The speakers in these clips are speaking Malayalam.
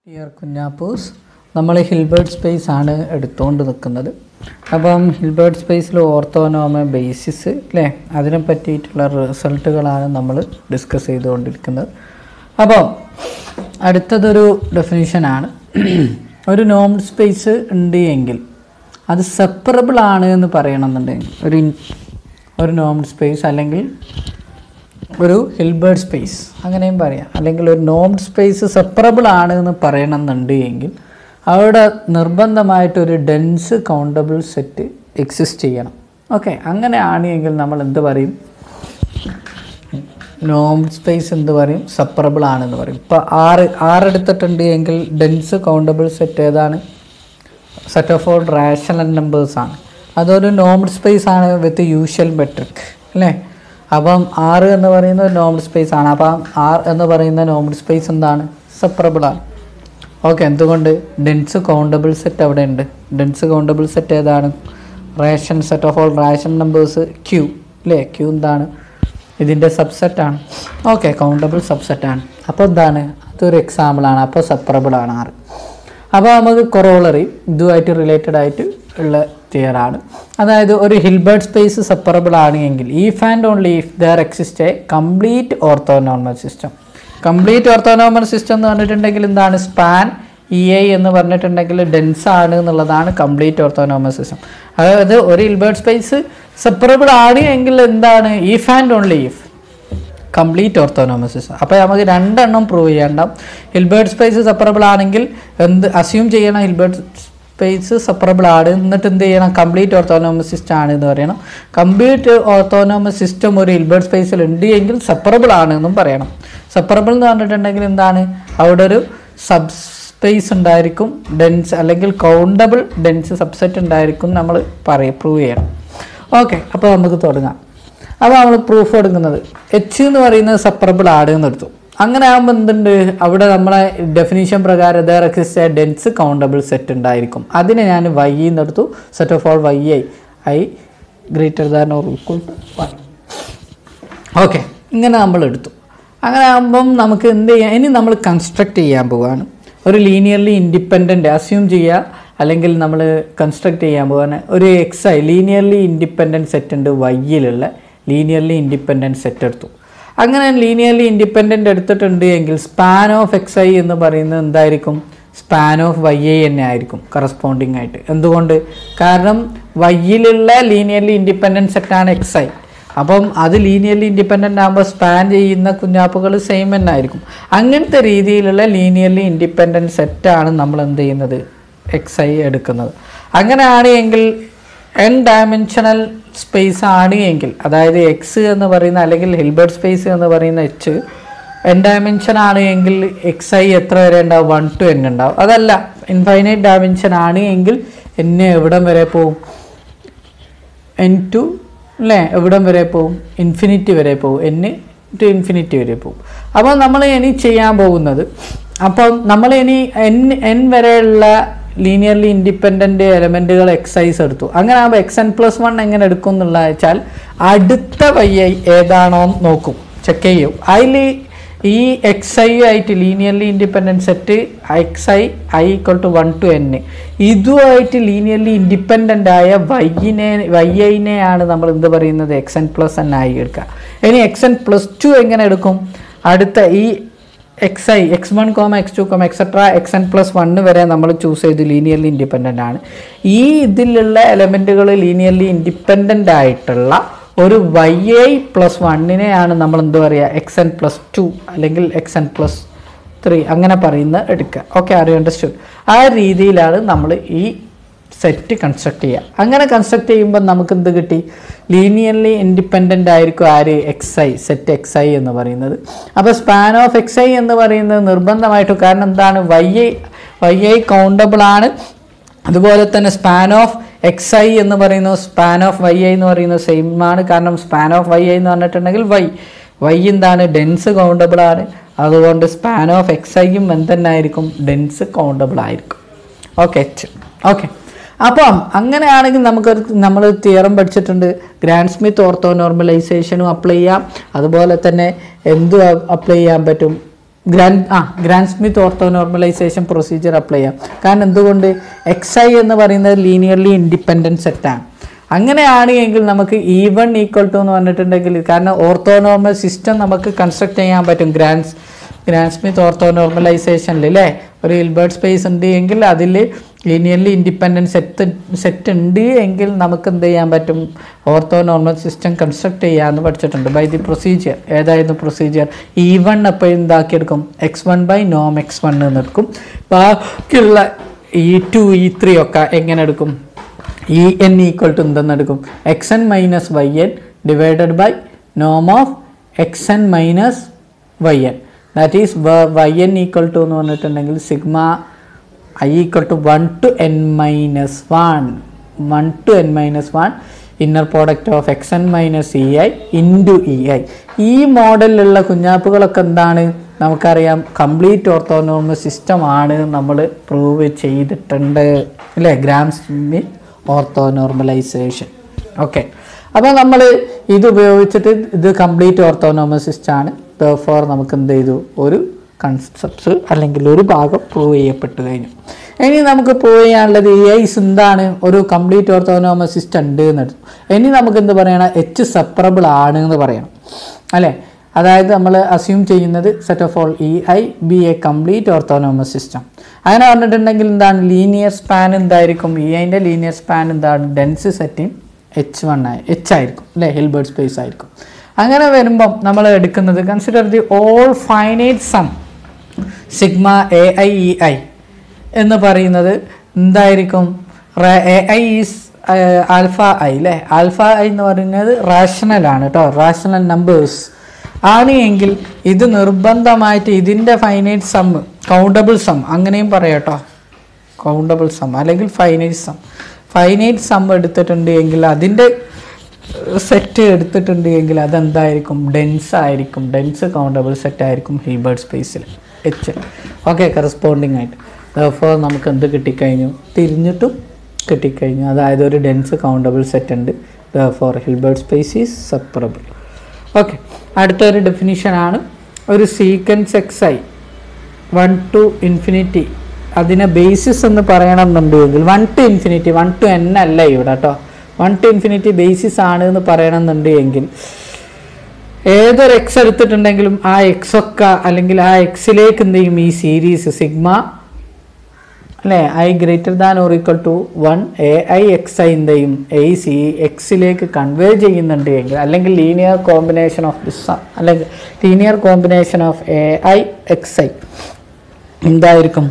ഡിയർ കുഞ്ഞാപ്പൂസ് നമ്മൾ ഹിൽബേർട്ട് സ്പേസ് ആണ് എടുത്തുകൊണ്ട് നിൽക്കുന്നത് അപ്പം ഹിൽബേർട്ട് സ്പേസിൽ ഓർത്തോനോമ ബേസിസ് അല്ലേ അതിനെ പറ്റിയിട്ടുള്ള റിസൾട്ടുകളാണ് നമ്മൾ ഡിസ്കസ് ചെയ്തുകൊണ്ടിരിക്കുന്നത് അപ്പോൾ അടുത്തതൊരു ഡെഫിനിഷനാണ് ഒരു നോം സ്പേസ് ഉണ്ട് എങ്കിൽ അത് സെപ്പറബിൾ ആണ് എന്ന് പറയണമെന്നുണ്ടെങ്കിൽ ഒരു ഇൻ- ഒരു നോം സ്പേസ് അല്ലെങ്കിൽ ഒരു ഹിൽബേർട്ട് സ്പേസ് അങ്ങനെയും പറയാം അല്ലെങ്കിൽ ഒരു നോം സ്പേസ് സെപ്പറബിൾ ആണ് എന്ന് പറയണമെന്നുണ്ട് എങ്കിൽ അവിടെ നിർബന്ധമായിട്ടൊരു ഡെൻസ് കൗണ്ടബിൾ സെറ്റ് എക്സിസ്റ്റ് ചെയ്യണം ഓക്കെ അങ്ങനെയാണ് എങ്കിൽ നമ്മൾ എന്ത് പറയും നോം സ്പേസ് എന്ത് പറയും സെപ്പറബിൾ ആണെന്ന് പറയും ഇപ്പോൾ ആറ് ആറ് എടുത്തിട്ടുണ്ട് എങ്കിൽ ഡെൻസ് കൗണ്ടബിൾ സെറ്റ് ഏതാണ് set of all rational numbers ആണ് അതൊരു നോമൽ സ്പേസ് ആണ് വിത്ത് യൂഷ്വൽ മെട്രിക് അല്ലേ അപ്പം ആറ് എന്ന് പറയുന്ന ഒരു നോമൽ സ്പേസ് ആണ് അപ്പം ആർ എന്ന് പറയുന്ന നോമൽ സ്പേസ് എന്താണ് സെപ്പറബിൾ ആണ് ഓക്കെ എന്തുകൊണ്ട് ഡെൻസ് കൗണ്ടബിൾ സെറ്റ് അവിടെ ഉണ്ട് ഡെൻസ് കൗണ്ടബിൾ സെറ്റ് ഏതാണ് rational set of all rational numbers Q അല്ലേ ക്യൂ എന്താണ് ഇതിൻ്റെ സബ്സെറ്റാണ് ഓക്കെ കൗണ്ടബിൾ സബ്സെറ്റാണ് അപ്പോൾ എന്താണ് അതൊരു എക്സാമ്പിളാണ് അപ്പോൾ സെപ്പറബിൾ ആണ് ആറ് അപ്പോൾ നമുക്ക് കൊറോളറി ഇതുമായിട്ട് റിലേറ്റഡ് ആയിട്ട് ഉള്ള തിയറാണ് അതായത് ഒരു ഹിൽബർട്ട് സ്പേസ് സെപ്പറബിൾ ആണ് എങ്കിൽ if and only if there exist a complete orthonormal system complete orthonormal system എന്ന് പറഞ്ഞിട്ടുണ്ടെങ്കിൽ എന്താണ് സ്പാൻ ഇ ഐ എന്ന് പറഞ്ഞിട്ടുണ്ടെങ്കിൽ ഡെൻസ് ആണ് എന്നുള്ളതാണ് കംപ്ലീറ്റ് ഓർത്തോനോമൽ സിസ്റ്റം അതായത് ഒരു ഹിൽബർട്ട് സ്പേസ് സെപ്പറബിൾ ആണ് എങ്കിൽ എന്താണ് if and only if complete orthonormal system അപ്പോൾ നമുക്ക് രണ്ടെണ്ണം പ്രൂവ് ചെയ്യണ്ടാവും ഹിൽബേർട്ട് സ്പേസ് സെപ്പറബിൾ ആണെങ്കിൽ എന്ത് അസ്യൂം ചെയ്യണം ഹിൽബേർട്ട് സ്പേസ് സെപ്പറബിൾ ആണ് എന്നിട്ട് എന്ത് ചെയ്യണം കംപ്ലീറ്റ് ഓർത്തോനോമസ് സിസ്റ്റം ആണ് എന്ന് പറയണം കംപ്ലീറ്റ് ഓർത്തോനോമസ് സിസ്റ്റം ഒരു ഹിൽബേർട്ട് സ്പേസിൽ ഉണ്ട് എങ്കിൽ സെപ്പറബിൾ ആണ് എന്നും പറയണം സെപ്പറബിൾ എന്ന് പറഞ്ഞിട്ടുണ്ടെങ്കിൽ എന്താണ് അവിടെ ഒരു സബ് സ്പേസ് ഉണ്ടായിരിക്കും ഡെൻസ് അല്ലെങ്കിൽ കൗണ്ടബിൾ ഡെൻസ് സബ്സെറ്റ് ഉണ്ടായിരിക്കും നമ്മൾ പറയും പ്രൂവ് ചെയ്യണം ഓക്കെ അപ്പോൾ നമുക്ക് തുടങ്ങാം അപ്പോൾ നമ്മൾ പ്രൂഫ് എടുക്കുന്നത് എച്ച് എന്ന് പറയുന്നത് സെപ്പറബിൾ ആണ് എന്ന് എടുത്തു അങ്ങനെ ആകുമ്പോൾ എന്തുണ്ട് അവിടെ നമ്മളെ ഡെഫിനേഷൻ പ്രകാരം there exist a dense countable set ഉണ്ടായിരിക്കും അതിനെ ഞാൻ വൈ എന്ന് എടുത്തു set of all y i i greater than or equal to y okay ഇങ്ങനെ നമ്മൾ എടുത്തു അങ്ങനെ ആകുമ്പം നമുക്ക് എന്ത് ചെയ്യാം ഇനി നമ്മൾ കൺസ്ട്രക്ട് ചെയ്യാൻ പോവുകയാണ് ഒരു ലീനിയർലി ഇൻഡിപെൻഡൻ്റ് അസ്യൂം ചെയ്യുക അല്ലെങ്കിൽ നമ്മൾ കൺസ്ട്രക്ട് ചെയ്യാൻ പോവാണ് ഒരു x i linearly independent set ഉണ്ട് വൈയിലുള്ള ലീനിയർലി ഇൻഡിപെൻഡൻറ്റ് സെറ്റ് എടുത്തു അങ്ങനെ ലീനിയർലി ഇൻഡിപെൻഡൻ്റ് എടുത്തിട്ടുണ്ട് എങ്കിൽ സ്പാൻ ഓഫ് എക്സ് ഐ എന്ന് പറയുന്നത് എന്തായിരിക്കും സ്പാൻ ഓഫ് വൈ ഐ തന്നെ ആയിരിക്കും കറസ്പോണ്ടിങ് ആയിട്ട് എന്തുകൊണ്ട് കാരണം വൈയിലുള്ള ലീനിയർലി ഇൻഡിപെൻഡൻറ്റ് സെറ്റാണ് എക്സ് ഐ അപ്പം അത് ലീനിയർലി ഇൻഡിപെൻഡൻ്റ് ആകുമ്പോൾ സ്പാൻ ചെയ്യുന്ന കുഞ്ഞാപ്പുകൾ സെയിം തന്നെ ആയിരിക്കും അങ്ങനത്തെ രീതിയിലുള്ള ലീനിയർലി ഇൻഡിപെൻഡൻറ്റ് സെറ്റാണ് നമ്മൾ എന്ത് ചെയ്യുന്നത് എക്സ് ഐ എടുക്കുന്നത് അങ്ങനെയാണ് എങ്കിൽ എൻ ഡയമെൻഷണൽ സ്പേസ് ആണ് എങ്കിൽ അതായത് എക്സ് എന്ന് പറയുന്ന അല്ലെങ്കിൽ ഹിൽബർട്ട് സ്പേസ് എന്ന് പറയുന്ന എച്ച് എൻ ഡയമെൻഷൻ ആണ് എങ്കിൽ എക്സ് ഐ എത്ര വരെ ഉണ്ടാവും വൺ ടു എൻ ഉണ്ടാവും അതല്ല ഇൻഫൈനൈറ്റ് ഡയമെൻഷൻ ആണ് എങ്കിൽ എൻ എവിടം വരെ പോവും എൻ ടു അല്ലേ എവിടം വരെ പോവും ഇൻഫിനിറ്റി വരെ പോവും എൻ ടു ഇൻഫിനിറ്റി വരെ പോവും അപ്പോൾ നമ്മൾ ഇനി ചെയ്യാൻ പോകുന്നത് അപ്പം നമ്മൾ ഇനി എൻ എൻ വരെയുള്ള ലീനിയർലി ഇൻഡിപെൻഡൻ്റ് എലമെൻറ്റുകൾ എക്സൈസ് എടുത്തു അങ്ങനെ ആകുമ്പോൾ എക്സ് എൻ പ്ലസ് വൺ എങ്ങനെ എടുക്കും എന്നുള്ള വെച്ചാൽ അടുത്ത വൈ ഐ ഏതാണോ എന്ന് നോക്കും ചെക്ക് ചെയ്യും അതിൽ ഈ എക്സ് ഐ ആയിട്ട് linearly independent set x i i equal to one to n ഇതുമായിട്ട് ലീനിയർലി ഇൻഡിപെൻഡൻ്റ് ആയ വൈനെ വൈ ഐനെയാണ് നമ്മൾ എന്ത് പറയുന്നത് എക്സ് എൻ പ്ലസ് എൻ ആയി എടുക്കുക ഇനി എക്സ് എൻ പ്ലസ് ടു എങ്ങനെ എടുക്കും അടുത്ത ഈ x i x one comma x two comma etcetera x n plus one വരെ നമ്മൾ ചൂസ് ചെയ്ത് ലീനിയർലി ഇൻഡിപെൻഡൻ്റ് ആണ് ഈ ഇതിലുള്ള എലമെൻറ്റുകൾ ലീനിയർലി ഇൻഡിപെൻഡൻ്റ് ആയിട്ടുള്ള ഒരു വൈ ഐ പ്ലസ് വണ്ണിനെയാണ് നമ്മൾ എന്ത് പറയുക എക്സ് എൻ പ്ലസ് ടു അല്ലെങ്കിൽ എക്സ് എൻ പ്ലസ് ത്രീ അങ്ങനെ പറയുന്ന എടുക്കുക ഓക്കെ ആർ യു അണ്ടർസ്റ്റുഡ് ആ രീതിയിലാണ് നമ്മൾ ഈ സെറ്റ് കൺസ്ട്രക്ട് ചെയ്യുക അങ്ങനെ കൺസ്ട്രക്ട് ചെയ്യുമ്പോൾ നമുക്ക് എന്ത് കിട്ടി ലീനിയർലി ഇൻഡിപെൻഡൻ്റ് ആയിരിക്കും ആര് x i set x i എന്ന് പറയുന്നത് അപ്പോൾ സ്പാൻ ഓഫ് എക്സ് ഐ എന്ന് പറയുന്നത് നിർബന്ധമായിട്ടും കാരണം എന്താണ് y i y i countable ആണ് അതുപോലെ തന്നെ സ്പാൻ ഓഫ് എക്സ് ഐ എന്ന് പറയുന്നത് സ്പാൻ ഓഫ് വൈ ഐ എന്ന് പറയുന്നത് സെയിം ആണ് കാരണം സ്പാൻ ഓഫ് വൈ ഐ എന്ന് പറഞ്ഞിട്ടുണ്ടെങ്കിൽ വൈ വൈ എന്താണ് ഡെൻസ് കൗണ്ടബിൾ ആണ് അതുകൊണ്ട് സ്പാൻ ഓഫ് എക്സ് ഐയും എന്തെന്നായിരിക്കും ഡെൻസ് കൗണ്ടബിൾ ആയിരിക്കും ഓക്കെ എച്ച് ഓക്കെ അപ്പം അങ്ങനെയാണെങ്കിൽ നമുക്കൊരു നമ്മൾ തിയറം പഠിച്ചിട്ടുണ്ട് ഗ്രാൻഡ് സ്മിത്ത് ഓർത്തോ നോർമലൈസേഷനും അപ്ലൈ ചെയ്യാം അതുപോലെ തന്നെ എന്തും അപ്ലൈ ചെയ്യാൻ പറ്റും ഗ്രാൻഡ് ആ Gram Schmidt orthonormalization procedure apply ചെയ്യാം കാരണം എന്തുകൊണ്ട് എക്സ് ഐ എന്ന് പറയുന്നത് ലീനിയർലി ഇൻഡിപെൻഡൻറ്റ് സെറ്റാണ് അങ്ങനെയാണ് എങ്കിൽ നമുക്ക് ഇ വൺ ഈക്വൽ ടു എന്ന് പറഞ്ഞിട്ടുണ്ടെങ്കിൽ കാരണം ഓർത്തോനോർമൽ സിസ്റ്റം നമുക്ക് കൺസ്ട്രക്ട് ചെയ്യാൻ പറ്റും ഗ്രാൻഡ് ഗ്രാൻഡ് സ്മിത്ത് ഓർത്തോ നോർമലൈസേഷനിൽ അല്ലേ ഒരു ഇൽബേർട്ട് സ്പേസ് ഉണ്ട് എങ്കിൽ അതിൽ ലീനിയർലി ഇൻഡിപെൻഡൻറ്റ് സെറ്റ് സെറ്റ് ഉണ്ട് എങ്കിൽ നമുക്ക് എന്ത് ചെയ്യാൻ പറ്റും ഓർത്തോ നോർമൽ സിസ്റ്റം കൺസ്ട്രക്ട് ചെയ്യാമെന്ന് പഠിച്ചിട്ടുണ്ട് ബൈ ദി പ്രൊസീജിയർ ഏതായിരുന്നു പ്രൊസീജിയർ ഇ വൺ അപ്പോൾ എന്താക്കിയെടുക്കും എക്സ് വൺ ബൈ നോം എക്സ് വൺ എന്ന് എടുക്കും ബാക്കിയുള്ള ഇ ടു ഇ ത്രീ ഒക്കെ എങ്ങനെ എടുക്കും ഇ എൻ ഈക്വൽ ടു എന്തെന്നെടുക്കും x n minus y n divided by നോം of x n minus y n that is y n equal to എന്ന് പറഞ്ഞിട്ടുണ്ടെങ്കിൽ sigma i equal to one to n minus one one to n minus one inner product of x n minus e i into e i ഈ മോഡലിലുള്ള കുഞ്ഞാപ്പുകളൊക്കെ എന്താണ് നമുക്കറിയാം കംപ്ലീറ്റ് ഓർത്തോനോമസ് സിസ്റ്റം ആണ് നമ്മൾ പ്രൂവ് ചെയ്തിട്ടുണ്ട് അല്ലേ Gram Schmidt orthonormalization okay അപ്പോൾ നമ്മൾ ഇത് ഉപയോഗിച്ചിട്ട് ഇത് കംപ്ലീറ്റ് ഓർത്തോനോമസ് സിസ്റ്റം ആണ് ഫോർ നമുക്ക് എന്ത് ചെയ്തു ഒരു കൺസെപ്റ്റ്സ് അല്ലെങ്കിൽ ഒരു ഭാഗം പ്രൂവ് ചെയ്യപ്പെട്ട് കഴിഞ്ഞു ഇനി നമുക്ക് പ്രൂവ് ചെയ്യാനുള്ളത് എ ഐസ് എന്താണ് ഒരു കംപ്ലീറ്റ് ഓർത്തോനോമസ് സിസ്റ്റം ഉണ്ട് എന്നെടുത്തു ഇനി നമുക്ക് എന്ത് പറയണം എച്ച് സെപ്പറബിൾ ആണ് എന്ന് പറയണം അല്ലേ അതായത് നമ്മൾ അസ്യൂം ചെയ്യുന്നത് set of all e i be a complete orthonormal system അങ്ങനെ പറഞ്ഞിട്ടുണ്ടെങ്കിൽ എന്താണ് ലീനിയർ സ്പാൻ എന്തായിരിക്കും ഇ ഐൻ്റെ ലീനിയർ സ്പാൻ എന്താണ് ഡെൻസ് സെറ്റിൻ എച്ച് വൺ ആയി എച്ച് ആയിരിക്കും അല്ലേ ഹിൽബേർട്ട് സ്പേസ് ആയിരിക്കും അങ്ങനെ വരുമ്പം നമ്മൾ എടുക്കുന്നത് consider the all finite sum sigma a i e i എന്ന് പറയുന്നത് എന്തായിരിക്കും a i is alpha i അല്ലേ ആൽഫ ഐ എന്ന് പറയുന്നത് റാഷണൽ ആണ് കേട്ടോ റാഷണൽ നമ്പേഴ്സ് ആണ് എങ്കിൽ ഇത് നിർബന്ധമായിട്ട് ഇതിൻ്റെ ഫൈനൈറ്റ് സം കൗണ്ടബിൾ സം അങ്ങനെയും പറയാം കേട്ടോ കൗണ്ടബിൾ സം അല്ലെങ്കിൽ ഫൈനൈറ്റ് സം ഫൈനൈറ്റ് സം എടുത്തിട്ടുണ്ട് എങ്കിൽ അതിൻ്റെ സെറ്റ് എടുത്തിട്ടുണ്ട് എങ്കിൽ അതെന്തായിരിക്കും ഡെൻസ് ആയിരിക്കും ഡെൻസ് കൗണ്ടബിൾ സെറ്റ് ആയിരിക്കും ഹിൽബേർട്ട് സ്പേസിൽ എച്ച് ഓക്കെ കറസ്പോണ്ടിങ് ആയിട്ട് അപ്പോൾ നമുക്ക് എന്ത് കിട്ടിക്കഴിഞ്ഞു തിരിഞ്ഞിട്ടും കിട്ടിക്കഴിഞ്ഞു അതായത് ഒരു ഡെൻസ് കൗണ്ടബിൾ സെറ്റ് ഉണ്ട് for Hilbert space is separable okay അടുത്തൊരു ഡെഫിനിഷനാണ് ഒരു sequence x i one to infinity അതിനെ ബേസിസ് എന്ന് പറയണമെന്നുണ്ടെങ്കിൽ one to infinity one to n അല്ല ഇവിടെ കേട്ടോ വൺ ടു ഇൻഫിനിറ്റി ബേസിസ് ആണ് എന്ന് പറയണമെന്നുണ്ട് എങ്കിൽ ഏതൊരു എക്സ് എടുത്തിട്ടുണ്ടെങ്കിലും ആ എക്സ് ഒക്കെ അല്ലെങ്കിൽ ആ എക്സിലേക്ക് എന്ത് ചെയ്യും ഈ സീരീസ് സിഗ്മ അല്ലേ i greater than or equal to one a i x i എന്ത് ചെയ്യും എ സി എക്സിലേക്ക് കൺവേ ചെയ്യുന്നുണ്ട് എങ്കിൽ അല്ലെങ്കിൽ ലീനിയർ കോമ്പിനേഷൻ ഓഫ് ദിസ് അല്ലെങ്കിൽ linear combination of a i x i എന്തായിരിക്കും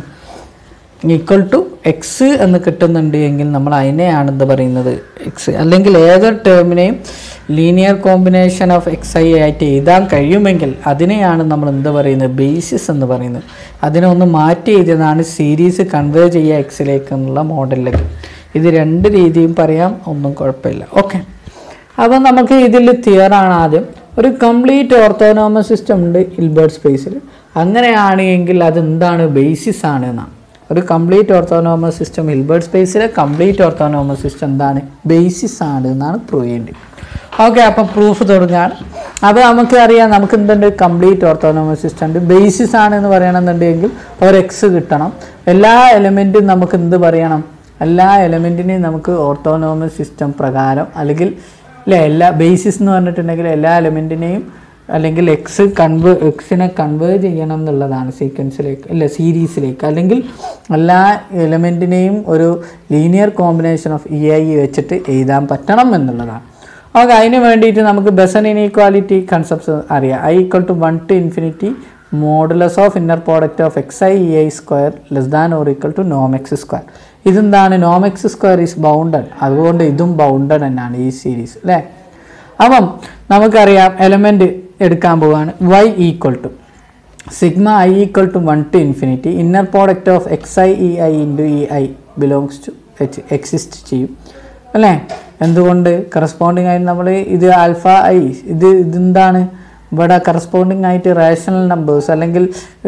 ഈക്വൽ ടു എക്സ് എന്ന് കിട്ടുന്നുണ്ട് എങ്കിൽ നമ്മൾ അതിനെയാണ് എന്ത് പറയുന്നത് എക്സ് അല്ലെങ്കിൽ ഏതൊരു ടേമിനെയും linear combination of x i ആയിട്ട് എഴുതാൻ കഴിയുമെങ്കിൽ അതിനെയാണ് നമ്മൾ എന്ത് പറയുന്നത് ബേസിസ് എന്ന് പറയുന്നത് അതിനെ ഒന്ന് മാറ്റി എഴുതിയതാണ് സീരീസ് കൺവേ ചെയ്യുക എക്സിലേക്ക് എന്നുള്ള മോഡലിലേക്ക് ഇത് രണ്ട് രീതിയും പറയാം ഒന്നും കുഴപ്പമില്ല ഓക്കെ അപ്പോൾ നമുക്ക് ഇതിൽ തിയറാണ് ആദ്യം ഒരു കംപ്ലീറ്റ് ഓർത്തോനോമസ് സിസ്റ്റം ഉണ്ട് ഇൽബേർട്ട് സ്പേസിൽ അങ്ങനെയാണ് എങ്കിൽ അത് എന്താണ് ബേസിസ് ആണ് എന്നാണ് ഒരു കംപ്ലീറ്റ് ഓർത്തോനോമസ് സിസ്റ്റം ഹിൽബേർട്ട് സ്പേസിലെ കംപ്ലീറ്റ് ഓർത്തോനോമസ് സിസ്റ്റം എന്താണ് ബേസിസ് ആണ് എന്നാണ് പ്രൂവ് ചെയ്യേണ്ടത് ഓക്കെ അപ്പം പ്രൂഫ് തുടങ്ങുകയാണ് അപ്പോൾ നമുക്ക് അറിയാം നമുക്ക് എന്തുണ്ട് കംപ്ലീറ്റ് ഓർത്തോനോമസ് സിസ്റ്റം ഉണ്ട് ബേസിസ് ആണ് എന്ന് പറയണമെന്നുണ്ടെങ്കിൽ ഒരു എക്സ് കിട്ടണം എല്ലാ എലമെൻറ്റും നമുക്ക് എന്ത് പറയണം എല്ലാ എലമെൻറ്റിനെയും നമുക്ക് ഓർത്തോനോമസ് സിസ്റ്റം പ്രകാരം അല്ലെങ്കിൽ അല്ലേ എല്ലാ ബേസിസ് എന്ന് പറഞ്ഞിട്ടുണ്ടെങ്കിൽ എല്ലാ എലമെൻറ്റിനെയും അല്ലെങ്കിൽ എക്സ് കൺവേ എക്സിനെ കൺവേ ചെയ്യണം എന്നുള്ളതാണ് സീക്വൻസിലേക്ക് അല്ല സീരീസിലേക്ക് അല്ലെങ്കിൽ എല്ലാ എലമെൻറ്റിനെയും ഒരു linear combination of e i വെച്ചിട്ട് എഴുതാൻ പറ്റണം എന്നുള്ളതാണ് ഓക്കെ അതിന് വേണ്ടിയിട്ട് നമുക്ക് ബെസൺ ഇനീക്വാലിറ്റി കൺസെപ്റ്റ്സ് അറിയാം i equal to one to infinity modulus of inner product of x i e i square less than or equal to നോം എക്സ് സ്ക്വയർ ഇതെന്താണ് നോം എക്സ് സ്ക്വയർ ഈസ് ബൗണ്ടഡ് അതുകൊണ്ട് ഇതും ബൗണ്ടഡ് തന്നെയാണ് ഈ സീരീസ് അല്ലേ അപ്പം നമുക്കറിയാം എലമെൻറ്റ് എടുക്കാൻ പോവുകയാണ് y equal to sigma i equal to one to infinity inner product of x i e i into e i belongs to h exist ചെയ്യും അല്ലേ എന്തുകൊണ്ട് കറസ്പോണ്ടിങ് ആയിട്ട് നമ്മൾ ഇത് ആൽഫ ഐ ഇത് ഇതെന്താണ് ഇവിടെ കറസ്പോണ്ടിങ് ആയിട്ട് റേഷണൽ നമ്പേഴ്സ് അല്ലെങ്കിൽ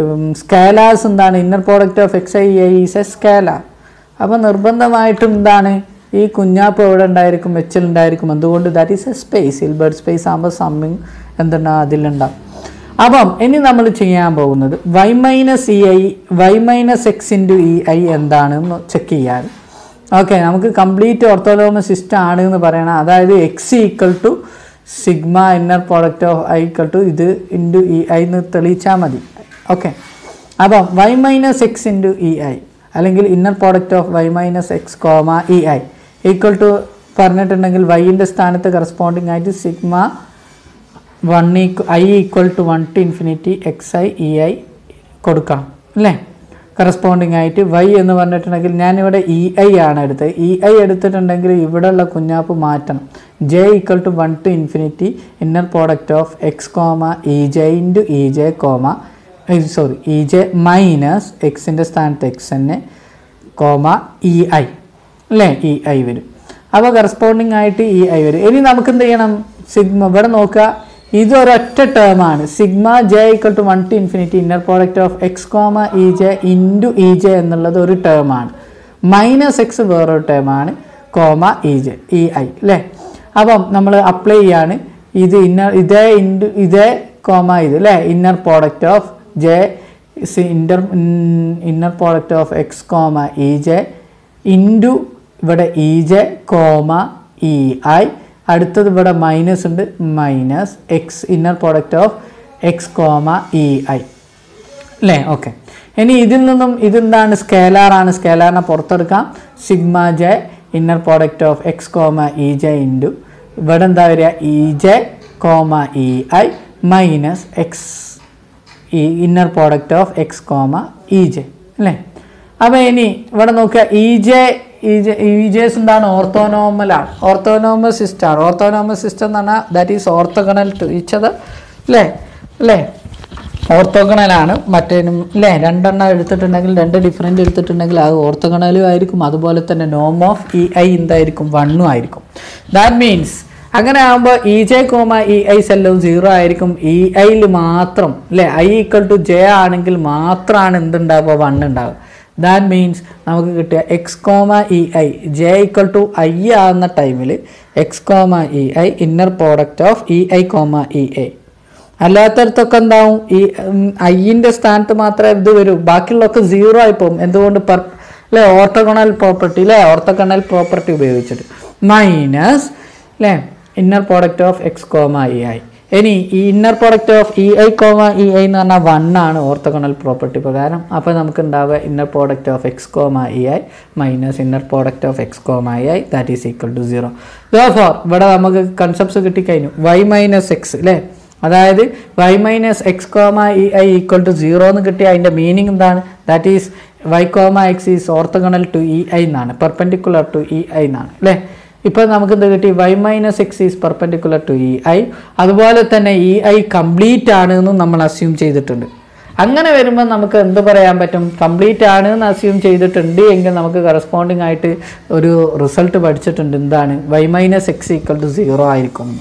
സ്കാലാസ് എന്താണ് inner product of x i i is a scalar അപ്പോൾ നിർബന്ധമായിട്ടും എന്താണ് ഈ കുഞ്ഞാപ്പ് എവിടെ ഉണ്ടായിരിക്കും എച്ചിൽ ഉണ്ടായിരിക്കും എന്തുകൊണ്ട് that is a space Hilbert space ആകുമ്പോൾ സമ്മിങ് എന്തുണ്ടാവും അതിലുണ്ടാവും അപ്പം ഇനി നമ്മൾ ചെയ്യാൻ പോകുന്നത് y minus e i y minus x into e i എന്താണെന്ന് ചെക്ക് ചെയ്യാൻ ഓക്കെ നമുക്ക് കംപ്ലീറ്റ് ഓർത്തോലോമ സിസ്റ്റം ആണ് എന്ന് പറയണം അതായത് x equal to sigma inner product of i equal to ഇത് ഇൻറ്റു ഇ ഐ എന്ന് തെളിയിച്ചാൽ മതി ഓക്കെ അപ്പം y minus x into e i അല്ലെങ്കിൽ inner product of Y minus x comma e i equal to പറഞ്ഞിട്ടുണ്ടെങ്കിൽ വൈൻ്റെ സ്ഥാനത്ത് കറസ്പോണ്ടിങ് ആയിട്ട് sigma one equal i equal to one to infinity x i e i കൊടുക്കണം അല്ലേ കറസ്പോണ്ടിങ് ആയിട്ട് വൈ എന്ന് പറഞ്ഞിട്ടുണ്ടെങ്കിൽ ഞാനിവിടെ ഇ ഐ ആണ് എടുത്തത് ഇ ഐ എടുത്തിട്ടുണ്ടെങ്കിൽ ഇവിടെയുള്ള കുഞ്ഞാപ്പ് മാറ്റണം j equal to one to infinity inner product of x comma e j into e j comma sorry e j minus എക്സിൻ്റെ സ്ഥാനത്ത് എക്സ് തന്നെ കോമ ഇ ഐ അല്ലേ ഇ ഐ വരും അപ്പോൾ കറസ്പോണ്ടിങ് ആയിട്ട് ഇ ഐ വരും ഇനി നമുക്ക് എന്ത് ചെയ്യണം സിഗ്മ ഇവിടെ നോക്കുക ഇത് ഒരൊറ്റ ടേമാണ് sigma j equal to one to infinity inner product of x comma e j into e j എന്നുള്ളത് ഒരു ടേമാണ് മൈനസ് എക്സ് വേറൊരു ടേമാണ് comma e j e i അല്ലേ അപ്പം നമ്മൾ അപ്ലൈ ചെയ്യാണ് ഇത് ഇന്നർ ഇതേ ഇൻറ്റു ഇതേ കോമ ഇത് അല്ലേ inner product of j inter inner product of x comma e j into ഇവിടെ e j comma e i അടുത്തത് ഇവിടെ മൈനസ് ഉണ്ട് minus x inner product of x comma e i അല്ലേ ഓക്കെ ഇനി ഇതിൽ നിന്നും ഇതെന്താണ് സ്കേലാർ ആണ് സ്കേലാറിനെ പുറത്തെടുക്കാം sigma j inner product of x comma e j into ഇവിടെ എന്താ വരിക e j comma e i minus x ഈ inner product of x comma e j അല്ലേ അപ്പോൾ ഇനി ഇവിടെ നോക്കുക e j e j e j's എന്താണ് ഓർത്തോനോമലാണ് ഓർത്തോനോമൽ സിസ്റ്റമാണ് ഓർത്തോനോമൽ സിസ്റ്റം എന്ന് പറഞ്ഞാൽ ദാറ്റ് ഈസ് ഓർത്തോഗണൽ ടു ഇച്ചത് അല്ലേ അല്ലേ ഓർത്തോഗണലാണ് മറ്റേനും അല്ലേ രണ്ടെണ്ണം എടുത്തിട്ടുണ്ടെങ്കിൽ രണ്ട് ഡിഫറെൻ്റ് എടുത്തിട്ടുണ്ടെങ്കിൽ അത് ഓർത്തോഗണലും ആയിരിക്കും അതുപോലെ തന്നെ നോം ഓഫ് ഇ ഐ എന്തായിരിക്കും വണ്ണും ആയിരിക്കും ദാറ്റ് മീൻസ് അങ്ങനെ ആകുമ്പോൾ e j comma e i സെല്ലും സീറോ ആയിരിക്കും ഇ ഐയിൽ മാത്രം അല്ലേ ഐ ഈക്വൽ ടു ജെ ആണെങ്കിൽ മാത്രമാണ് എന്തുണ്ടാവുക വൺ ഉണ്ടാവുക ദാറ്റ് മീൻസ് നമുക്ക് കിട്ടിയ x comma e i j equal to i ആകുന്ന ടൈമിൽ x comma e i inner product of e i comma e i അല്ലാത്തടത്തൊക്കെ എന്താവും ഈ ഐൻ്റെ സ്ഥാനത്ത് മാത്രമേ ഇത് വരൂ ബാക്കിയുള്ളതൊക്കെ സീറോ ആയി പോകും എന്തുകൊണ്ട് പെർ അല്ലേ ഓർത്തോഗണൽ പ്രോപ്പർട്ടി അല്ലേ ഓർത്തോഗണൽ പ്രോപ്പർട്ടി ഉപയോഗിച്ചിട്ട് മൈനസ് അല്ലേ inner product of x comma e i ഇനി ഈ inner product of e i comma e i എന്ന് പറഞ്ഞാൽ വൺ ആണ് ഓർത്തോഗണൽ പ്രോപ്പർട്ടി പ്രകാരം അപ്പോൾ നമുക്ക് ഉണ്ടാവുക inner product of x comma e i minus inner product of x comma e i that is equal to zero for ഇവിടെ നമുക്ക് കൺസെപ്റ്റ്സ് കിട്ടിക്കഴിഞ്ഞു വൈ മൈനസ് എക്സ് അല്ലേ അതായത് y minus x comma e i equal to zero എന്ന് കിട്ടിയ അതിൻ്റെ മീനിങ് എന്താണ് that is y comma x is orthogonal to e i എന്നാണ് പെർപെൻഡിക്കുലർ ടു ഇ ഐ എന്നാണ് അല്ലേ ഇപ്പോൾ നമുക്ക് എന്ത് കിട്ടി Y minus x is perpendicular to e i അതുപോലെ തന്നെ ഇ ഐ കംപ്ലീറ്റ് ആണ് എന്നും നമ്മൾ അസ്യൂം ചെയ്തിട്ടുണ്ട് അങ്ങനെ വരുമ്പോൾ നമുക്ക് എന്ത് പറയാൻ പറ്റും കംപ്ലീറ്റ് ആണ് എന്ന് അസ്യൂം ചെയ്തിട്ടുണ്ട് എങ്കിൽ നമുക്ക് കറസ്പോണ്ടിങ് ആയിട്ട് ഒരു റിസൾട്ട് പഠിച്ചിട്ടുണ്ട് എന്താണ് y minus x equal to zero ആയിരിക്കും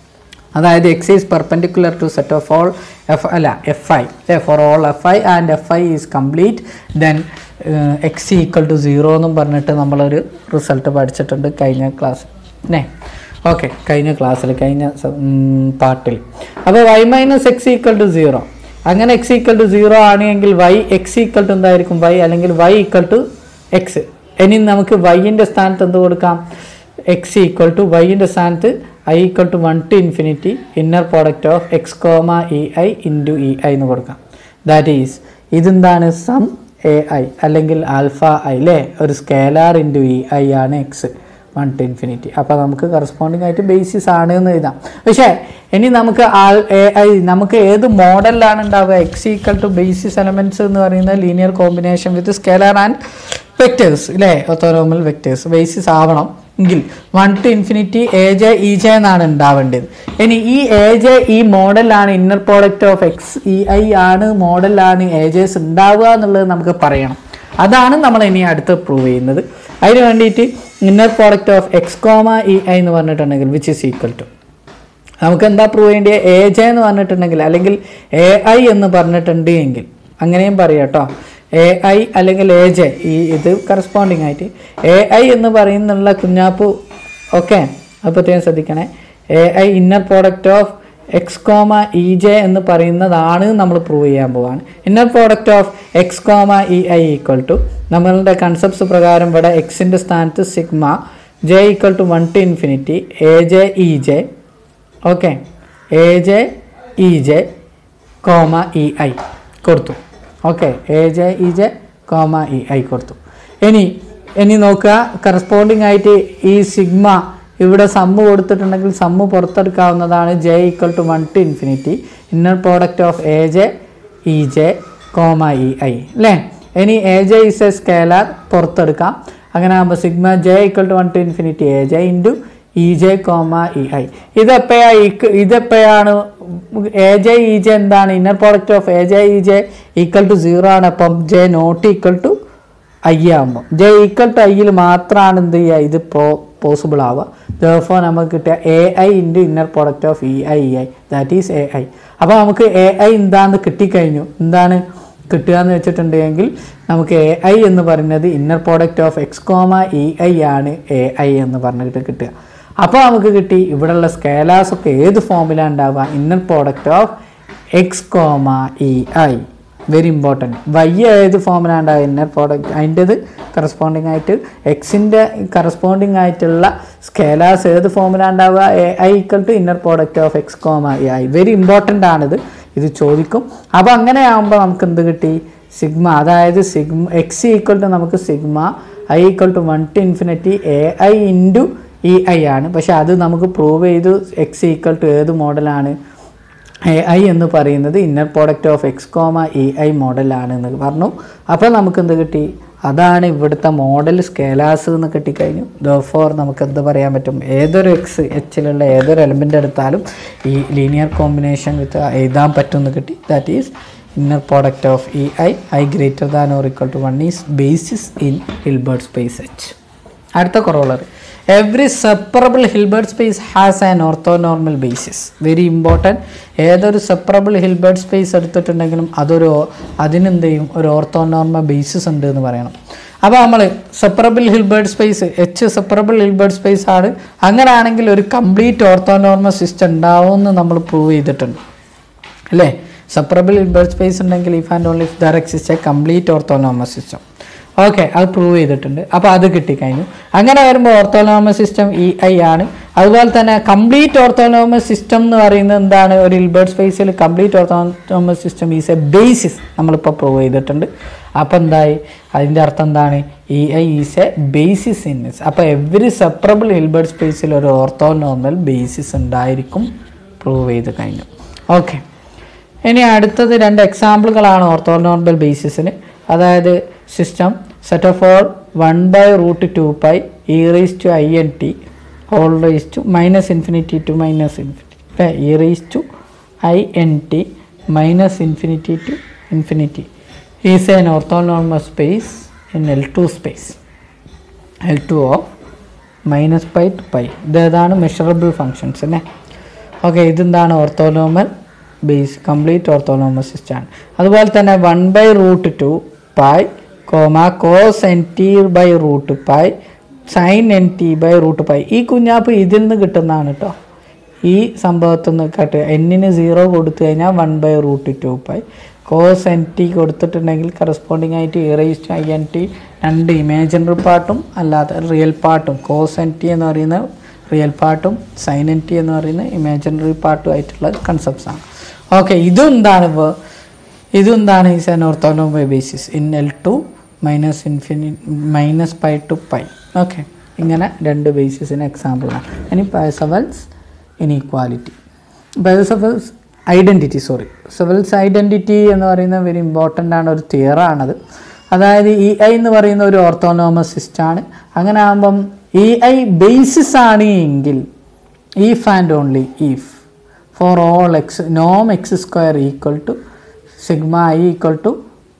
അതായത് x is perpendicular to set of all f അല്ല f i for all f i and f i is complete then x equal to zero എന്നും പറഞ്ഞിട്ട് നമ്മളൊരു റിസൾട്ട് പഠിച്ചിട്ടുണ്ട് കഴിഞ്ഞ ക്ലാസ് അല്ലേ ഓക്കെ കഴിഞ്ഞ ക്ലാസ്സിൽ കഴിഞ്ഞ പാർട്ടിൽ അപ്പോൾ y minus x equal to zero അങ്ങനെ എക്സ് ഈക്വൽ ടു സീറോ ആണെങ്കിൽ വൈ എക്സ് ഈക്വൽ ടു എന്തായിരിക്കും വൈ അല്ലെങ്കിൽ വൈ ഈക്വൽ ടു എക്സ് ഇനി നമുക്ക് വൈൻ്റെ സ്ഥാനത്ത് എന്ത് കൊടുക്കാം എക്സ് ഈക്വൽ ടു വൈൻ്റെ സ്ഥാനത്ത് i equal to one to infinity inner product of x comma e i into e i എന്ന് കൊടുക്കാം ദാറ്റ് ഈസ് ഇതെന്താണ് സം എ ഐ അല്ലെങ്കിൽ ആൽഫ ഐ അല്ലേ ഒരു സ്കേലാർ ഇൻറ്റു ഇ ഐ ആണ് എക്സ് വൺ ടു ഇൻഫിനിറ്റി അപ്പോൾ നമുക്ക് കറസ്പോണ്ടിങ് ആയിട്ട് ബേസിസ് ആണ് എന്ന് എഴുതാം പക്ഷേ ഇനി നമുക്ക് ആൾ എ ഐ നമുക്ക് ഏത് മോഡലിലാണ് ഉണ്ടാവുക x equal to basis elements എന്ന് പറയുന്നത് linear combination with scalar and vectors ഇല്ലേ ഒത്തോനോമൽ വെക്റ്റേഴ്സ് ബേസിസ് ആവണം എങ്കിൽ one to infinity a j e j എന്നാണ് ഉണ്ടാവേണ്ടത് ഇനി ഈ എ ജെ ഈ മോഡലാണ് inner product of x e i ആണ് മോഡലാണ് എ ജെസ് ഉണ്ടാവുക എന്നുള്ളത് നമുക്ക് പറയണം അതാണ് നമ്മൾ ഇനി അടുത്ത് പ്രൂവ് ചെയ്യുന്നത് അതിന് വേണ്ടിയിട്ട് inner product of x comma e i എന്ന് പറഞ്ഞിട്ടുണ്ടെങ്കിൽ വിച്ച് ഇസ് ഈക്വൽ ടു നമുക്ക് എന്താ പ്രൂവ് ചെയ്യേണ്ടത് എ ജെ എന്ന് പറഞ്ഞിട്ടുണ്ടെങ്കിൽ അല്ലെങ്കിൽ എ ഐ എന്ന് പറഞ്ഞിട്ടുണ്ട് എങ്കിൽ അങ്ങനെയും പറയാം കേട്ടോ എ ഐ അല്ലെങ്കിൽ എ ജെ ഈ ഇത് കറസ്പോണ്ടിങ് ആയിട്ട് എ ഐ എന്ന് പറയുന്നുള്ള കുഞ്ഞാപ്പു ഓക്കെ അത് പ്രത്യേകം ശ്രദ്ധിക്കണേ a i inner product of x comma e j എന്ന് പറയുന്നതാണ് നമ്മൾ പ്രൂവ് ചെയ്യാൻ പോവാണ് inner product of x comma e i equal to നമ്മളുടെ കൺസെപ്റ്റ്സ് പ്രകാരം ഇവിടെ എക്സിൻ്റെ സ്ഥാനത്ത് sigma j equal to one to infinity a j e j okay a j e j comma e i കൊടുത്തു okay a j e j comma e i കൊടുത്തു ഇനി ഇനി നോക്കുക കറസ്പോണ്ടിങ് ആയിട്ട് ഈ സിഗ്മ ഇവിടെ സമ്മ് കൊടുത്തിട്ടുണ്ടെങ്കിൽ സമ്മ് പുറത്തെടുക്കാവുന്നതാണ് j equal to one to infinity inner product of a j e j comma e i അല്ലേ ഇനി a j is a scalar പുറത്തെടുക്കാം അങ്ങനെ ആകുമ്പോൾ sigma j equal to one to infinity a j into e j comma e i ഇതെപ്പോഴാ ഇതെപ്പോഴാണ് എ ജെ ഇ ജെ എന്താണ് inner product of a j e j equal to zero ആണ് അപ്പം j not equal to I ആകുമ്പോൾ ജെ ഈക്വൽ ടു ഐയിൽ മാത്രമാണ് എന്ത് ചെയ്യുക ഇത് പോ പോസിബിൾ ആവുക ദോ നമുക്ക് കിട്ടിയ a i into inner product of e i e i that is a i അപ്പോൾ നമുക്ക് എ ഐ എന്താന്ന് കിട്ടിക്കഴിഞ്ഞു എന്താണ് കിട്ടുക എന്ന് വെച്ചിട്ടുണ്ടെങ്കിൽ നമുക്ക് എ ഐ എന്ന് പറയുന്നത് inner product of x comma e i ആണ് എ ഐ എന്ന് പറഞ്ഞിട്ട് കിട്ടുക അപ്പോൾ നമുക്ക് കിട്ടി ഇവിടെയുള്ള സ്കേലാസ് ഒക്കെ ഏത് ഫോമിലാണ് ഉണ്ടാവുക inner product of x comma e i very important y ഏത് ഫോമിലാണ് ഉണ്ടാവുക ഇന്നർ പ്രോഡക്റ്റ് അതിൻ്റെത് കറസ്പോണ്ടിങ് ആയിട്ട് എക്സിൻ്റെ കറസ്പോണ്ടിങ് ആയിട്ടുള്ള സ്കേലാസ് ഏത് ഫോമിലാണ് ഉണ്ടാവുക a i equal to inner product of x comma a i very important ആണിത് ഇത് ചോദിക്കും അപ്പോൾ അങ്ങനെ ആകുമ്പോൾ നമുക്ക് എന്ത് കിട്ടി സിഗ്മ അതായത് സിഗ്മ എക്സ് ഈക്വൽ ടു നമുക്ക് sigma i equal to one to infinity a i into e i ആണ് പക്ഷെ അത് നമുക്ക് പ്രൂവ് ചെയ്തു എക്സ് ഈക്വൽ ടു ഏത് മോഡലാണ് എ ഐ എന്ന് പറയുന്നത് inner product of x comma e i മോഡലാണ് എന്ന് പറഞ്ഞു അപ്പോൾ നമുക്ക് എന്ത് കിട്ടി അതാണ് ഇവിടുത്തെ മോഡൽ സ്കേലാസ് എന്ന് കിട്ടിക്കഴിഞ്ഞു ദോഫോർ നമുക്ക് എന്ത് പറയാൻ പറ്റും ഏതൊരു എക്സ് എച്ചിലുള്ള ഏതൊരു എലമെൻ്റ് എടുത്താലും ഈ ലീനിയർ കോമ്പിനേഷൻ വിത്ത് എഴുതാൻ പറ്റുമെന്ന് കിട്ടി that is inner product of e i i greater than or equal to one is basis in Hilbert space h അടുത്ത corollary every separable Hilbert space has an orthonormal basis very important ഏതൊരു സെപ്പറബിൾ ഹിൽബർട്ട് സ്പേസ് എടുത്തിട്ടുണ്ടെങ്കിലും അതൊരു അതിനെന്ത് ചെയ്യും ഒരു ഓർത്തോനോർമൽ ബേസിസ് ഉണ്ട് എന്ന് പറയണം അപ്പോൾ നമ്മൾ separable Hilbert space h separable Hilbert space ആണ് അങ്ങനെയാണെങ്കിൽ ഒരു കംപ്ലീറ്റ് ഓർത്തോനോർമൽ സിസ്റ്റം ഉണ്ടാവുമെന്ന് നമ്മൾ പ്രൂവ് ചെയ്തിട്ടുണ്ട് അല്ലേ സെപ്പറബിൾ ഹിൽബർട്ട് സ്പേസ് ഉണ്ടെങ്കിൽ if and only if there exist a complete orthonormal system okay അത് പ്രൂവ് ചെയ്തിട്ടുണ്ട് അപ്പോൾ അത് കിട്ടിക്കഴിഞ്ഞു അങ്ങനെ വരുമ്പോൾ ഓർത്തോനോമസ് സിസ്റ്റം ഇ ഐ ആണ് അതുപോലെ തന്നെ കംപ്ലീറ്റ് ഓർത്തോനോമസ് സിസ്റ്റം എന്ന് പറയുന്നത് എന്താണ് ഒരു ഹിൽബർട്ട് സ്പേസിൽ complete orthonormal system is a basis നമ്മളിപ്പോൾ പ്രൂവ് ചെയ്തിട്ടുണ്ട് അപ്പോൾ എന്തായി അതിൻ്റെ അർത്ഥം എന്താണ് e i is a basis in is അപ്പോൾ എവറി സെപ്പറബിൾ ഹിൽബർട്ട് സ്പേസിൽ ഒരു ഓർത്തോനോർമൽ ബേസിസ് ഉണ്ടായിരിക്കും പ്രൂവ് ചെയ്ത് കഴിഞ്ഞു ഓക്കെ ഇനി അടുത്തത് രണ്ട് എക്സാമ്പിളുകളാണ് ഓർത്തോനോർമൽ ബേസിസിന് അതായത് system set of all one by root two pi e raise to i n t whole raise to minus infinity to minus infinity അല്ലേ e raise to i n t minus infinity to infinity is an orthonormal space in L two space L two of minus pi to pi ഇതേതാണ് മെഷറബിൾ ഫങ്ഷൻസ് അല്ലേ ഓക്കെ ഇതെന്താണ് orthonormal base complete orthonormal system ആണ് അതുപോലെ തന്നെ one by root two pi comma cos n t by root pi sine n t by root pi ഈ കുഞ്ഞാപ്പ് ഇതിൽ നിന്ന് കിട്ടുന്നതാണ് കേട്ടോ ഈ സംഭവത്തിൽ നിന്ന് കട്ട് എന്നിന് സീറോ കൊടുത്തു കഴിഞ്ഞാൽ one by root two pi cos n t കൊടുത്തിട്ടുണ്ടെങ്കിൽ കറസ്പോണ്ടിങ് ആയിട്ട് e raise to i n t രണ്ട് ഇമാജിനറി പാർട്ടും അല്ലാതെ റിയൽ പാർട്ടും കോസ് എൻ ടി എന്ന് പറയുന്ന റിയൽ പാർട്ടും സൈൻ എൻ ടി എന്ന് പറയുന്ന ഇമാജിനറി പാർട്ടും ആയിട്ടുള്ള കൺസെപ്റ്റ്സ് ആണ് ഓക്കെ ഇതും എന്താണ് ഇപ്പോൾ ഇതും എന്താണ് is an orthonormal basis in L two minus ഇൻഫിനി minus pi to pi okay ഇങ്ങനെ രണ്ട് ബേസിസിന് എക്സാമ്പിളാണ് ഇനി Parseval's inequality Parseval's identity sorry സെവൽസ് ഐഡൻറ്റിറ്റി എന്ന് പറയുന്നത് വെരി ഇമ്പോർട്ടൻ്റ് ആണ് ഒരു തിയറാണത് അതായത് ഇ ഐ എന്ന് പറയുന്ന ഒരു ഓർത്തോനോമസ് സിസ്റ്റാണ് അങ്ങനെ ആകുമ്പം ഇ ഐ ബേസിസ് ആണ് എങ്കിൽ if and only if for all x നോം x square equal to sigma i equal to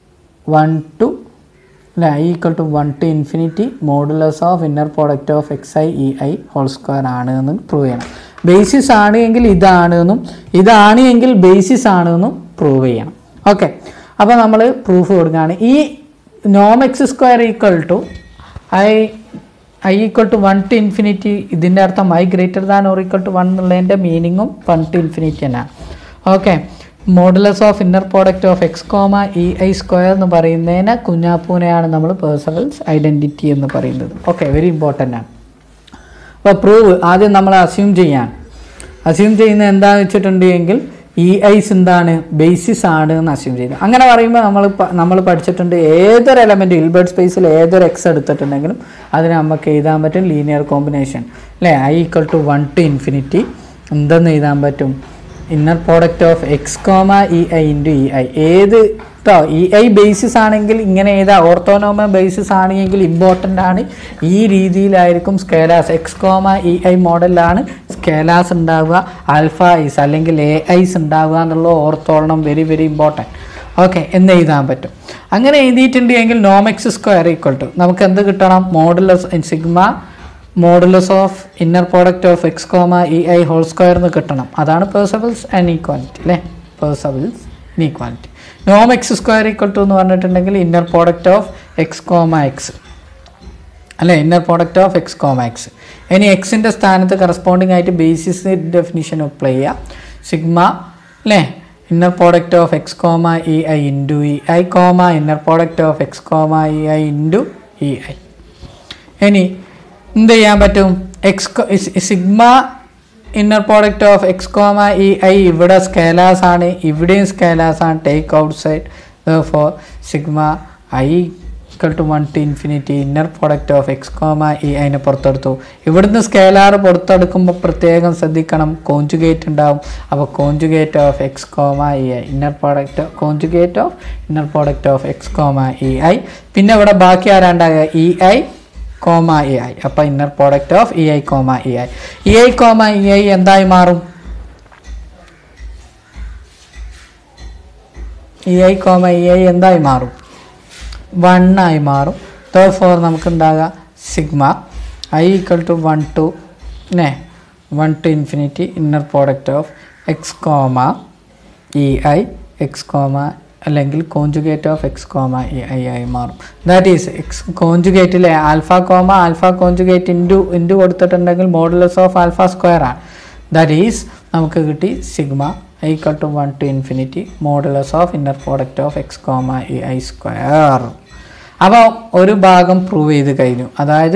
one to അല്ലെ i equal to one to infinity modulus of inner product of x i e i whole square ആണ് എന്ന് പ്രൂവ് ചെയ്യണം ബേസിസ് ആണ് എങ്കിൽ ഇതാണ് എന്നും ഇതാണ് എങ്കിൽ ബേസിസ് ആണ് എന്നും പ്രൂവ് ചെയ്യണം ഓക്കെ അപ്പോൾ നമ്മൾ പ്രൂഫ് കൊടുക്കുകയാണ് ഈ നോം x square equal to i i equal to one to infinity ഇതിൻ്റെ അർത്ഥം i greater than or equal to one എന്നുള്ളതിൻ്റെ മീനിങ്ങും വൺ ടു ഇൻഫിനിറ്റി തന്നെയാണ് okay modulus of inner product of x comma e i square എന്ന് പറയുന്നതിനെ കുഞ്ഞാപ്പൂനെയാണ് നമ്മൾ പേഴ്സണൽസ് ഐഡൻറ്റിറ്റി എന്ന് പറയുന്നത് ഓക്കെ വെരി ഇമ്പോർട്ടൻ്റ് ആണ് അപ്പോൾ പ്രൂവ് ആദ്യം നമ്മൾ അസ്യൂം ചെയ്യാൻ അസ്യൂം ചെയ്യുന്നത് എന്താണെന്ന് വെച്ചിട്ടുണ്ട് എങ്കിൽ ഇ ഐസ് എന്താണ് ബേസിസ് ആണ് എന്ന് അസ്യൂം ചെയ്യുന്നത് അങ്ങനെ പറയുമ്പോൾ നമ്മൾ നമ്മൾ പഠിച്ചിട്ടുണ്ട് ഏതൊരു എലമെൻറ്റ് ഇൽബർട്ട് സ്പേസിൽ ഏതൊരു എക്സ് എടുത്തിട്ടുണ്ടെങ്കിലും അതിന് നമുക്ക് എഴുതാൻ പറ്റും ലീനിയർ കോമ്പിനേഷൻ അല്ലേ i equal to one to infinity എന്തെന്ന് എഴുതാൻ പറ്റും inner product of x comma e i into e i ഏത് കേട്ടോ ഇ ഐ ബേസിസ് ആണെങ്കിൽ ഇങ്ങനെ ഏതാ ഓർത്തോനോമ ബേസിസ് ആണെങ്കിൽ ഇമ്പോർട്ടൻ്റ് ആണ് ഈ രീതിയിലായിരിക്കും scalars x comma e i മോഡലിലാണ് സ്കേലാസ് ഉണ്ടാവുക ആൽഫ ഐസ് അല്ലെങ്കിൽ എ ഐസ് ഉണ്ടാവുക എന്നുള്ള ഓർത്തോളണം വെരി വെരി ഇമ്പോർട്ടൻറ്റ് ഓക്കെ എന്ന് എഴുതാൻ പറ്റും അങ്ങനെ എഴുതിയിട്ടുണ്ട് എങ്കിൽ നോമെക്സ് സ്ക്വയർ ഈക്വൽ ടു നമുക്ക് എന്ത് കിട്ടണം modulus sigma modulus of inner product of x comma e i whole square എന്ന് കിട്ടണം അതാണ് പേഴ്സബിൾസ് ആൻഡ് ഈക്വാലിറ്റി അല്ലേ പേഴ്സബിൾസ് ഇനീക്വാലിറ്റി നോം എക്സ് സ്ക്വയർ ഈക്വൽ ടു എന്ന് പറഞ്ഞിട്ടുണ്ടെങ്കിൽ inner product of x comma x അല്ലേ inner product of x comma x ഇനി എക്സിൻ്റെ സ്ഥാനത്ത് കറസ്പോണ്ടിങ് ആയിട്ട് ബേസിസ് ഡെഫിനിഷൻ അപ്ലൈ ചെയ്യുക സിഗ്മ അല്ലേ inner product of x comma e i into e i comma inner product of x comma e i into e i ഇനി എന്ത് ചെയ്യാൻ പറ്റും x sigma inner product of x comma e i ഇവിടെ സ്കേലാസ് ആണ് ഇവിടെയും സ്കേലാസ് ആണ് take outside for sigma i equal to one to infinity inner product of x comma e ഐനെ പുറത്തെടുത്തു ഇവിടുന്ന് സ്കേലാർ പുറത്തെടുക്കുമ്പോൾ പ്രത്യേകം ശ്രദ്ധിക്കണം കോഞ്ചുഗേറ്റ് ഉണ്ടാവും അപ്പോൾ conjugate of x comma e i inner product conjugate of inner product of x comma e I പിന്നെ ഇവിടെ ബാക്കി ആരാണ്ടാകുക e i comma e i അപ്പോൾ inner product of e i comma e i e i comma e i എന്തായി മാറും e i comma e i എന്തായി മാറും വൺ ആയി മാറും തേർഡ് ഫോർ നമുക്ക് ഉണ്ടാകുക sigma i equal to one to നെ one to infinity inner product of x comma e i x comma അല്ലെങ്കിൽ conjugate of x comma e i ആയി മാറും ദാറ്റ് ഈസ് എക്സ് കോഞ്ചുഗേറ്റിലെ alpha comma alpha conjugate into into കൊടുത്തിട്ടുണ്ടെങ്കിൽ മോഡുലസ് ഓഫ് ആൽഫ സ്ക്വയർ ആണ് ദാറ്റ് ഈസ് നമുക്ക് കിട്ടി sigma equal to one to infinity modulus of inner product of x comma e i square അപ്പോൾ ഒരു ഭാഗം പ്രൂവ് ചെയ്ത് കഴിഞ്ഞു അതായത്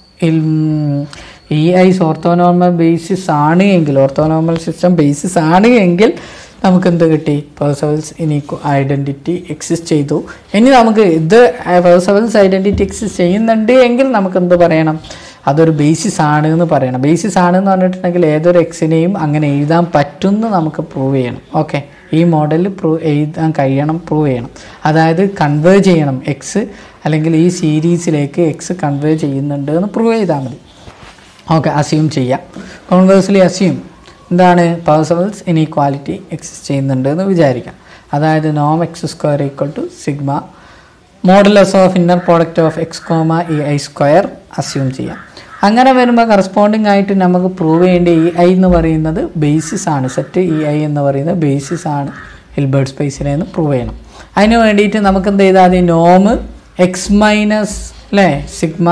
ഇ ഐസ് ഓർത്തോനോർമൽ ബേസിസ് ആണ് എങ്കിൽ ഓർത്തോനോർമൽ സിസ്റ്റം ബേസിസ് ആണ് എങ്കിൽ നമുക്ക് എന്ത് കിട്ടി പേഴ്സവൽസ് ഇനി ഐഡൻറ്റിറ്റി എക്സിസ്റ്റ് ചെയ്തു ഇനി നമുക്ക് ഇത് പേഴ്സവൽസ് ഐഡൻറ്റിറ്റി എക്സിസ്റ്റ് ചെയ്യുന്നുണ്ട് എങ്കിൽ നമുക്ക് എന്ത് പറയണം അതൊരു ബേസിസ് ആണ് എന്ന് പറയണം ബേസിസ് ആണ് എന്ന് പറഞ്ഞിട്ടുണ്ടെങ്കിൽ ഏതൊരു എക്സിനെയും അങ്ങനെ എഴുതാൻ പറ്റുമെന്ന് നമുക്ക് പ്രൂവ് ചെയ്യണം ഓക്കെ ഈ മോഡലിൽ പ്രൂവ് എഴുതാൻ കഴിയണം പ്രൂവ് ചെയ്യണം അതായത് കൺവേർജ് ചെയ്യണം എക്സ് അല്ലെങ്കിൽ ഈ സീരീസിലേക്ക് എക്സ് കൺവേർജ് ചെയ്യുന്നുണ്ട് എന്ന് പ്രൂവ് ചെയ്താൽ മതി ഓക്കെ അസ്യൂം ചെയ്യാം കോൺവേഴ്സ്ലി അസ്യൂം എന്താണ് പവേഴ്സബിൾസ് ഇനീക്വാലിറ്റി എക്സിസ്റ്റ് ചെയ്യുന്നുണ്ട് എന്ന് വിചാരിക്കാം അതായത് നോം x square equal to sigma modulus of inner product of x comma e i square assume ചെയ്യാം അങ്ങനെ വരുമ്പോൾ കറസ്പോണ്ടിങ് ആയിട്ട് നമുക്ക് പ്രൂവ് ചെയ്യേണ്ട ഇ ഐ എന്ന് പറയുന്നത് ബേസിസ് ആണ് സെറ്റ് ഇ ഐ എന്ന് പറയുന്നത് ബേസിസ് ആണ് ഹിൽബേർട്ട് സ്പേസിനെ എന്ന് പ്രൂവ് ചെയ്യണം അതിന് വേണ്ടിയിട്ട് നമുക്ക് എന്ത് ചെയ്താൽ മതി നോമ് എക്സ് മൈനസ് അല്ലേ sigma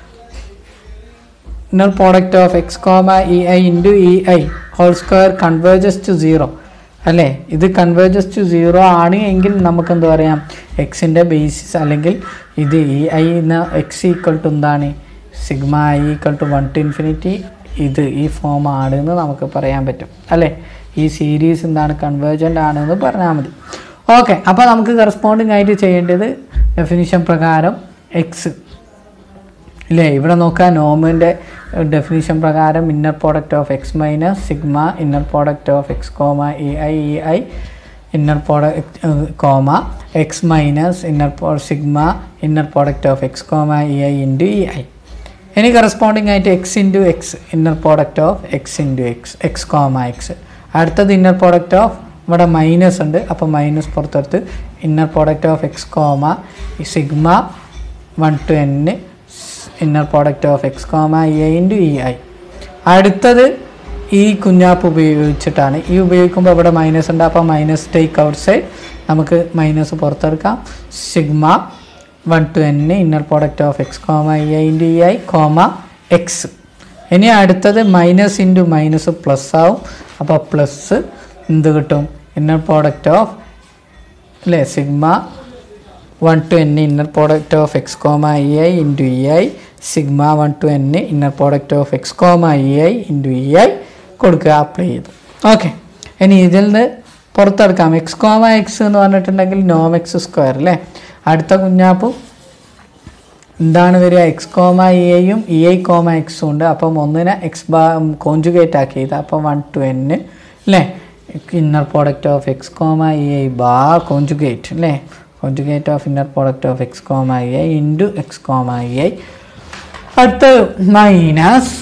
inner product of x comma e i into e i whole square converges to zero അല്ലേ ഇത് കൺവേർജസ് ടു സീറോ ആണ് എങ്കിൽ നമുക്ക് എന്താ പറയാം എക്സിൻ്റെ ബേസിസ് അല്ലെങ്കിൽ ഇത് ഇ ഐ എന്ന എക്സ് ഈക്വൽ ടു എന്താണ് sigma i equal to one to infinity ഇത് ഈ ഫോം ആണ് എന്ന് നമുക്ക് പറയാൻ പറ്റും അല്ലേ ഈ സീരീസ് എന്താണ് കൺവേർജൻ്റ് ആണെന്ന് പറഞ്ഞാൽ മതി ഓക്കെ അപ്പോൾ നമുക്ക് കറസ്പോണ്ടിങ് ആയിട്ട് ചെയ്യേണ്ടത് ഡെഫിനിഷൻ പ്രകാരം എക്സ് ഇല്ലേ ഇവിടെ നോക്കുക നോമിൻ്റെ ഡെഫിനിഷൻ പ്രകാരം inner product of x minus sigma inner product of x comma e i e i inner product comma x minus inner sigma inner product of x comma e i into e i ഇനി കറസ്പോണ്ടിങ് ആയിട്ട് x into x inner product of x into x x comma x അടുത്തത് ഇന്നർ പ്രോഡക്റ്റ് ഓഫ് ഇവിടെ മൈനസ് ഉണ്ട് അപ്പോൾ മൈനസ് പുറത്തെടുത്ത് inner product of x comma sigma one to എന്ന് inner product of x comma e i into e i അടുത്തത് ഈ കുഞ്ഞാപ്പ് ഉപയോഗിച്ചിട്ടാണ് ഈ ഉപയോഗിക്കുമ്പോൾ ഇവിടെ മൈനസ് ഉണ്ട് അപ്പോൾ മൈനസ് ടേക്ക് ഔട്ട് സൈഡ് നമുക്ക് മൈനസ് പുറത്തെടുക്കാം sigma one to n inner product of x comma e i into e i comma x ഇനി അടുത്തത് മൈനസ് ഇൻറ്റു മൈനസ് പ്ലസ് ആവും അപ്പോൾ പ്ലസ് എന്ത് കിട്ടും ഇന്നർ പ്രോഡക്റ്റ് ഓഫ് അല്ലേ sigma one to n inner product of x comma e i into e i sigma one to n inner product of x comma e i into e i കൊടുക്കുക അപ്ലൈ ചെയ്തു ഓക്കെ ഇനി ഇതിൽ നിന്ന് പുറത്തെടുക്കാം എക്സ് കോമ എക്സ് എന്ന് പറഞ്ഞിട്ടുണ്ടെങ്കിൽ നോം എക്സ് സ്ക്വയർ അല്ലേ അടുത്ത കുഞ്ഞാപ്പും എന്താണ് വരിക എക്സ് കോമ ഇ ഐയും ഇ ഐ കോമ എക്സും ഉണ്ട് അപ്പം ഒന്നിനെ എക്സ് ബാ കോഞ്ചുഗേറ്റ് ആക്കിയത് അപ്പം വൺ ടു എൻ അല്ലേ inner product of x comma e i bar conjugate അല്ലേ conjugate of inner product of x comma e i into x comma e i അടുത്ത minus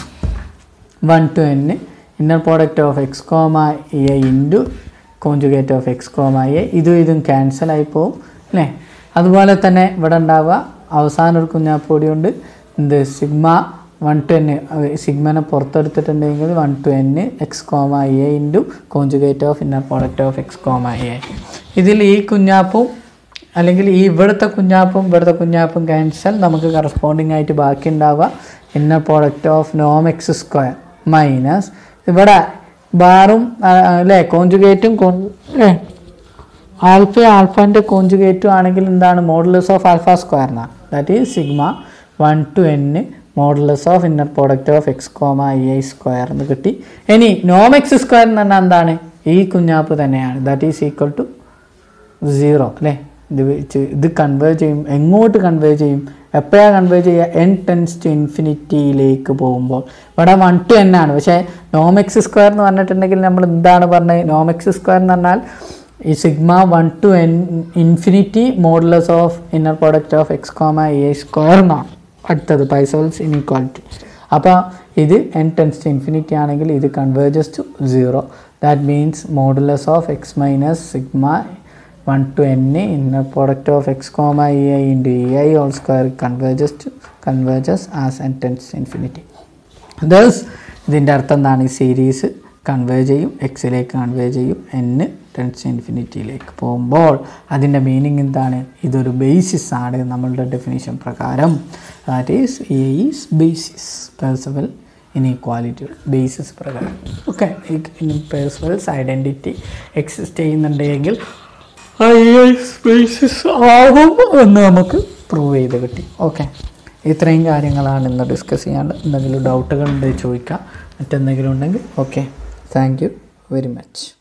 one to n inner product of x comma e i into conjugate of x comma e i ഇതും ഇതും ക്യാൻസൽ ആയി പോവും അല്ലേ അതുപോലെ തന്നെ ഇവിടെ ഉണ്ടാവുക അവസാനം ഒരു കുഞ്ഞാപ്പൊടി കൊണ്ട് എന്ത് സിഗ്മ വൺ ടു എൻ സിഗ്മനെ പുറത്തെടുത്തിട്ടുണ്ടെങ്കിൽ one to n x comma e i into conjugate of inner product of x comma e i ഇതിൽ ഈ കുഞ്ഞാപ്പും അല്ലെങ്കിൽ ഈ ഇവിടുത്തെ കുഞ്ഞാപ്പും ഇവിടുത്തെ കുഞ്ഞാപ്പും ക്യാൻസൽ നമുക്ക് കറസ്പോണ്ടിങ് ആയിട്ട് ബാക്കി ഉണ്ടാവുക ഇന്നർ പ്രോഡക്റ്റ് ഓഫ് നോം എക്സ് സ്ക്വയർ മൈനസ് ഇവിടെ ബാറും ആ, അല്ലേ കോഞ്ചുഗേറ്റും അല്ലേ ആൽഫ ആൽഫൻ്റെ കോഞ്ചുഗേറ്റും ആണെങ്കിൽ എന്താണ് മോഡുലസ് ഓഫ് ആൽഫ സ്ക്വയർ എന്നാണ് that is sigma one to n modulus of inner product of x comma e i square എന്ന് കിട്ടി ഇനി നോം എക്സ് സ്ക്വയർ എന്ന് പറഞ്ഞാൽ എന്താണ് ഈ കുഞ്ഞാപ്പ് തന്നെയാണ് that is equal to zero അല്ലേ ഇത് വെച്ച് ഇത് കൺവേ ചെയ്യും എങ്ങോട്ട് കൺവേ ചെയ്യും എപ്പോഴാണ് കൺവേ ചെയ്യുക എൻ ടെൻസ് ടു ഇൻഫിനിറ്റിയിലേക്ക് പോകുമ്പോൾ ഇവിടെ വൺ ടു എൻ ആണ് പക്ഷേ നോമെക്സ് സ്ക്വയർ എന്ന് പറഞ്ഞിട്ടുണ്ടെങ്കിൽ നമ്മൾ എന്താണ് പറഞ്ഞത് നോമെക്സ് സ്ക്വയർ എന്ന് പറഞ്ഞാൽ ഈ sigma one to n infinity modulus of inner product of x comma e square എന്നാണ് അടുത്തത് പൈസോൾസ് ഇൻഇക്വാലിറ്റി അപ്പോൾ ഇത് എൻ ടെൻസ് ടു ഇൻഫിനിറ്റി ആണെങ്കിൽ ഇത് converges to zero that means modulus of x minus sigma one to n inner product of x comma e i into e i all square converges to converges as n tends infinity thus ഇതിൻ്റെ അർത്ഥം എന്താണ് ഈ സീരീസ് കൺവേ ചെയ്യും എക്സിലേക്ക് കൺവേ ചെയ്യും എന്ന് ടെൻസ് ഇൻഫിനിറ്റിയിലേക്ക് പോകുമ്പോൾ അതിൻ്റെ മീനിങ് എന്താണ് ഇതൊരു ബേസിസ് ആണ് നമ്മളുടെ ഡെഫിനേഷൻ പ്രകാരം that is e is basis Parseval ഇനീക്വാലിറ്റികൾ ബേസിസ് പ്രകാരം ഓക്കെ പേഴ്സവൽസ് ഐഡൻറ്റിറ്റി എക്സിസ്റ്റ് ചെയ്യുന്നുണ്ടെങ്കിൽ ബേസിസ് ആകും എന്ന് നമുക്ക് പ്രൂവ് ചെയ്ത് കിട്ടി ഓക്കെ ഇത്രയും കാര്യങ്ങളാണ് ഇന്ന് ഡിസ്കസ് ചെയ്യാനുള്ളത് എന്തെങ്കിലും ഡൗട്ടുകൾ ഉണ്ടെങ്കിൽ ചോദിക്കാം മറ്റെന്തെങ്കിലും ഉണ്ടെങ്കിൽ okay thank you very much